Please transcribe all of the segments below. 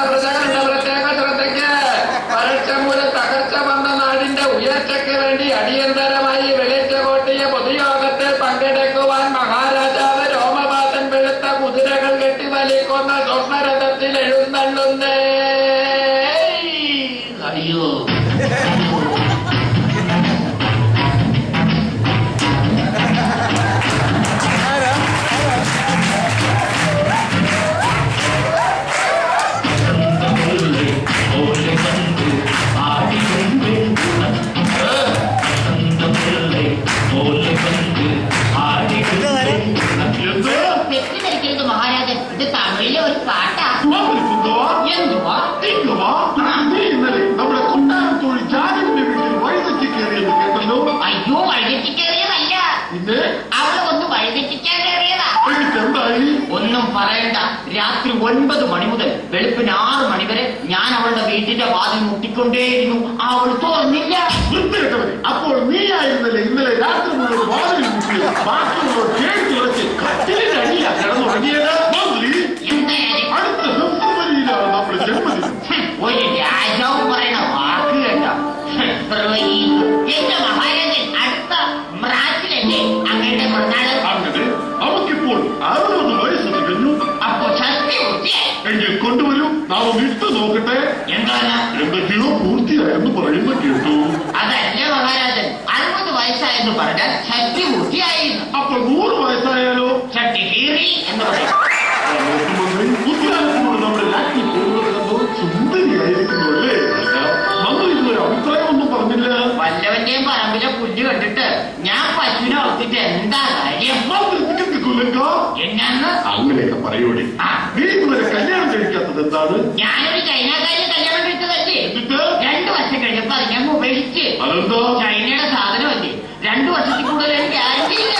പ്രജകളുടെ പ്രത്യേക ശ്രദ്ധയ്ക്ക് വരൾച്ച മൂലം തകർച്ച വന്ന നാടിന്റെ ഉയർച്ചയ്ക്ക് വേണ്ടി അടിയന്തരമായി വിളിച്ചു കൂട്ടിയ പൊതുയോഗത്തിൽ പങ്കെടുക്കുവാൻ മഹാരാജാവ് രോമപാതൻ വെളുത്ത കുതിരകൾ കെട്ടിവലിക്കുന്ന സ്വർണ്ണരഥത്തിൽ എഴുന്നള്ളുന്നേ അയ്യോ തെറ്റിദ്ധരിക്കരുത് മഹാരാജൻ ഇത് തമിഴിലെ ഒരു പാട്ടാ എന്തുവാ നമ്മുടെ കൊണ്ടാരം തൊഴിൽ ജാതിന്റെ വീട്ടിൽ വഴിതെറ്റി കയറിയെന്ന് കേട്ടല്ലോ അയ്യോ വഴിതെറ്റി കയറിയതല്ല പിന്നെ അവളെ ഒന്ന് വഴിതെറ്റിക്കാൻ കയറിയതാ എന്നിട്ട് എന്തായി ഒന്നും പറയണ്ട രാത്രി ഒൻപത് മണി മുതൽ വെളുപ്പിന് ആറ് മണി വരെ ഞാൻ അവളുടെ വീട്ടിന്റെ വാതിൽ മുട്ടിക്കൊണ്ടേയിരുന്നു അവൾ തുറന്നില്ല വൃത്തികെട്ടവരെ അപ്പോൾ നീയായിരുന്നല്ലേ ഇന്നലെ രാത്രി മുഴുവൻ വാതിൽ മുട്ടിയത് ബാക്കിയുള്ളവർ കേട്ട് ഉറച്ച് കട്ടിലിന്റെ അടിയില കിടന്നുറങ്ങിയത് മന്ത്രി എന്താ കാര്യം? അടുത്ത ഫെബ്രുവരിയിലാണ് നമ്മുടെ ജന്മദിനം ഹും, ഒരു രാജാവ് പറയണ വാക്ക് കേട്ട ഫെബ്രുവരി എന്റെ മഹാരാജൻ അടുത്ത മ്രാച്ചിലല്ലേ അങ്ങയുടെ മൃണാള് അങ്ങനെ അവക്കിപ്പോൾ അറുപത് വയസ്സ് തികഞ്ഞു അപ്പൊ ശക്തി പൂർത്തിയായി എങ്കിൽ കൊണ്ടുവരൂ നാം ഒന്ന് ഇട്ട് നോക്കട്ടെ എന്താണ് എന്തൊക്കെയോ പൂർത്തിയായെന്ന് പറയുന്ന കേട്ടു അതല്ല മഹാരാജൻ അറുപത് വയസ്സായെന്ന് പറഞ്ഞാൽ ശക്തി പൂർത്തിയായിരുന്നു അപ്പോൾ നൂറ് വയസ്സായാലോ ശക്തി കീറി എന്ന് പറയും മന്ത്രി ഉദ്യാനത്തിനോട് നമ്മുടെ രാജ്ഞി പോകുന്നത് കണ്ടോ സുന്ദരിയായിരിക്കുന്നു അല്ലേ മന്ത്രി ഇതൊരു അഭിപ്രായമൊന്നും പറഞ്ഞില്ല വല്ലവന്റെയും പറമ്പിലെ പുല്ല് കണ്ടിട്ട് ഞാൻ പശുവിനെ ഓർത്തിട്ട് എന്താ കാര്യം മന്ത്രി നിങ്ങൾക്ക് കുലങ്ക എന്നാന്ന് അങ്ങനെയൊക്കെ പറയൂടെ ആ നീ ഇതുവരെ കല്യാണം കഴിക്കാത്തത് എന്താണ് ഞാനൊരു ചൈനക്കാരി കല്യാണം കഴിച്ചതല്ലേ എന്നിട്ട് രണ്ടു വർഷം കഴിഞ്ഞപ്പോ അത് ഞാൻ ഉപേക്ഷിച്ച് അതെന്താ ചൈനയുടെ സാധനമല്ലേ രണ്ടു വർഷത്തിൽ കൂടുതൽ എനിക്ക് ഗ്യാരണ്ടി ഇല്ല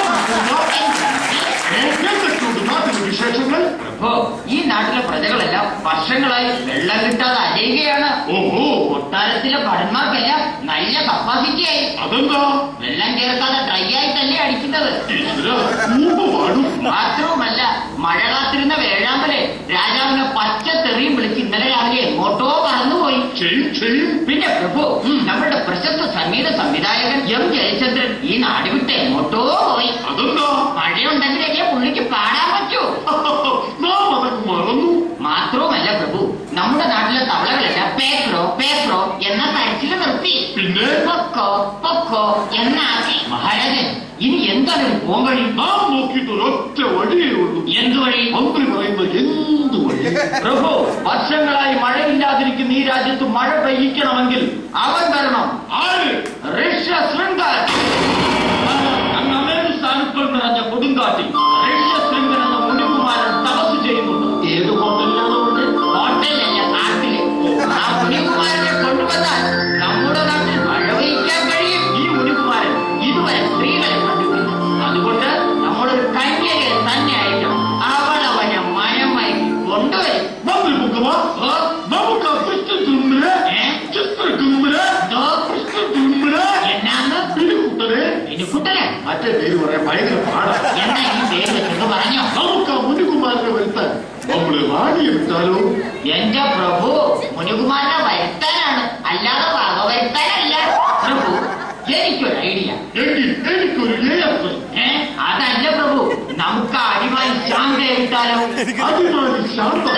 എന്തൊക്കെയുണ്ട് നാട്ടിലെ വിശേഷങ്ങൾ അപ്പോ ഈ നാട്ടിലെ പ്രജകളെല്ലാം വർഷങ്ങളായി വെള്ളം കിട്ടാതെ അലയുകയാണ് ഓഹോ കൊട്ടാരത്തിലെ ഭടന്മാർക്കെല്ലാം നല്ല കപ്പാസിറ്റി ആയി അതെന്താ വെള്ളം ചേർക്കാതെ ഡ്രൈ ആയി തന്നെ അടിക്കുന്നത് ഈശ്വര ഊമ്പ് പാടും മാത്രവുമല്ല മഴ കാത്തിരുന്ന വേഴാമ്പലെ രാജാവിനെ പച്ച തെറിയും വിളിച്ച് ഇന്നലെ രാവിലെ എങ്ങോട്ടോ പറന്നുപോയി ചെയ്യും ചെയ്യും പിന്നെ പ്രഭു നമ്മുടെ പ്രശസ്ത സംഗീത സംവിധായകൻ എം ജയചന്ദ്രൻ ഈ നാട് വിട്ട് എങ്ങോട്ടോ പോയി അതെന്താ മഴയുണ്ടെങ്കിലല്ലേ പുള്ളിക്ക് പാടാൻ പറ്റൂ നാം അതൊക്കെ മറന്നു മാത്രവുമല്ല പ്രഭു നമ്മുടെ നാട്ടിലെ തവളകളെല്ലാം പേക്രോ പേക്രോ എന്ന കരച്ചിൽ നിർത്തി പിന്നെ പൊക്കോ പൊക്കോ എന്നാക്കി മഹാരാജൻ ഇനി എന്താണ് ഒരു പോംവഴി നാം നോക്കിയിട്ട് ഒരൊറ്റ വഴിയേ ഉള്ളൂ എന്തു വഴി മന്ത്രി പറയുന്ന എന്ത് വഴി പ്രഭു വർഷങ്ങളായി മഴയില്ലാതിരിക്കുന്ന ഈ രാജ്യത്ത് മഴ പെയ്യിക്കണമെങ്കിൽ അവൻ വരണം ആര് ഋഷ്യ ശൃംഗൻ അങ്ങ് അമേരിസ്ഥാനുക്കൾ നിറഞ്ഞ കൊടുങ്കാട്ടിൽ ഋഷ്യ ശൃംഗൻ എന്ന മുനികുമാരൻ തപസ് ചെയ്യുന്നുണ്ട് ഏത് ഹോട്ടലിലാണ് ഉള്ളത് ഹോട്ടലല്ല കാട്ടില് ആ മുനികുമാരനെ കൊണ്ടുവന്നാൽ നമ്മുടെ നാട്ടിൽ മഴ പെയ്യിക്കാൻ കഴിയും ഈ മുനികുമാരൻ ഇതുവരെ സ്ത്രീകളെ കണ്ടിട്ടില്ല അതുകൊണ്ട് നമ്മളൊരു കന്യകയെ തന്നെ അയക്കണം അവൾ അവനെ മനമായി കൊണ്ടുവരും മന്ത്രി മുഖമാ ഓ, നമുക്ക് ആ കൃഷ്ണൻ തുമ്മില് ഏ? ചിത്ര തുമ്മില് എന്തോ കൃഷ്ണൻ തുമ്മില് എന്നാന്ന് പിടികുട്ടനെ എനിക്കുട്ടനെ മറ്റേ പേര് പറയാൻ ഭയങ്കര പാടാ എന്നാ ഈ പേര് വെച്ചെന്ന് പറഞ്ഞോ നമുക്ക് ആ മുനികുമാരനെ വരുത്താൻ നമ്മള് റാണിയെ വിട്ടാലോ എന്റെ പ്രഭു മുനികുമാരനെ വരുത്താനാണ് അല്ലാതെ വക വരുത്താനല്ല പ്രഭു എനിക്കൊരു ഐഡിയ എങ്കിൽ എനിക്കൊരു ഏയപ്പ് ഏ അതല്ല പ്രഭു നമുക്ക് അടിമായി ശാന്തയെ വിട്ടാലോ അതിനാണ് ശാന്ത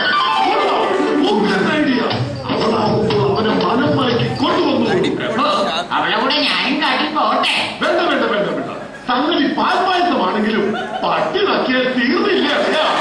ഐഡിയ അവളാകുമ്പോൾ അവനെ മനം മയക്കി കൊണ്ടുവന്നു പ്രഭു അവളെ കൂടെ ഞാനും കാട്ടിൽ പോട്ടെ വേണ്ട വേണ്ട വേണ്ട വേണ്ട സംഗതി പാൽപായസമാണെങ്കിലും പട്ടി നക്കിയാൽ തീർന്നില്ല അറിയാം